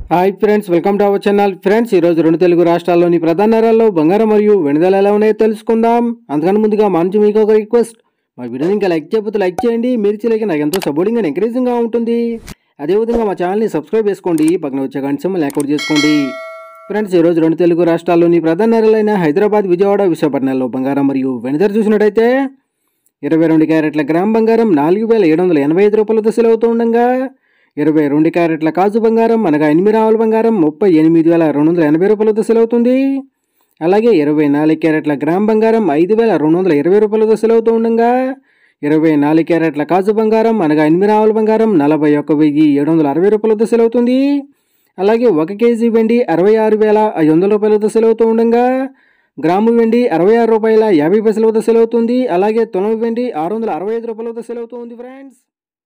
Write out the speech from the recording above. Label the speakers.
Speaker 1: hi friends welcome to our channel friends ఈరోజు రెండు తెలుగు రాష్ట్రాల్లోని ప్రధాన నగరాల్లో బంగారం మరియు వెనుదల ఎలా ఉన్నాయో తెలుసుకుందాం అందుకని ముందుగా మా నుంచి మీకు ఒక రిక్వెస్ట్ మా వీడియోని ఇంకా లైక్ చేయకపోతే లైక్ చేయండి మీరు చేయలేక నాకు ఎంతో సపోర్టింగ్ అండ్ ఎంకరేజింగ్గా ఉంటుంది అదేవిధంగా మా ఛానల్ని సబ్స్క్రైబ్ చేసుకోండి పక్కన వచ్చే గంట సింబల్ యాక్టివేట్ చేసుకోండి ఫ్రెండ్స్ ఈరోజు రెండు తెలుగు రాష్ట్రాల్లోని ప్రధాన నగరాలైన హైదరాబాద్ విజయవాడ విశాఖపట్నాల్లో బంగారం మరియు వెనుదల చూసినట్టయితే ఇరవై రెండు క్యారెట్ల గ్రామ్ బంగారం నాలుగు వేల ఏడు వందల ఎనభై ఐదు రూపాయలతో సెలవు అవుతూ ఉండగా ఇరవై రెండు క్యారెట్ల కాజు బంగారం అనగా ఎనిమిది రావుల బంగారం ముప్పై ఎనిమిది వేల రెండు వందల ఎనభై రూపాయలతో సెలవు అవుతుంది అలాగే ఇరవై నాలుగు క్యారెట్ల గ్రామ్ బంగారం ఐదు వేల రెండు వందల ఇరవై రూపాయలతో సెలవు అవుతూ ఉండగా ఇరవై నాలుగు క్యారెట్ల కాజు బంగారం అనగా ఎనిమిది రావుల బంగారం నలభై ఒక్క వెయ్యి ఏడు వందల అరవై రూపాయలతో సెలవు అవుతుంది అలాగే ఒక కేజీ వెండి అరవై ఆరు వేల ఐదు వందల రూపాయలతో సెలవు అవుతూ ఉండగా గ్రాము వెండి అరవై ఆరు రూపాయల యాభై పైసల వద్ద సెలవు అవుతుంది అలాగే తులం వెండి ఆరు వందల అరవై ఐదు రూపాయల వద్ద సెలవు అవుతుంది ఫ్రెండ్స్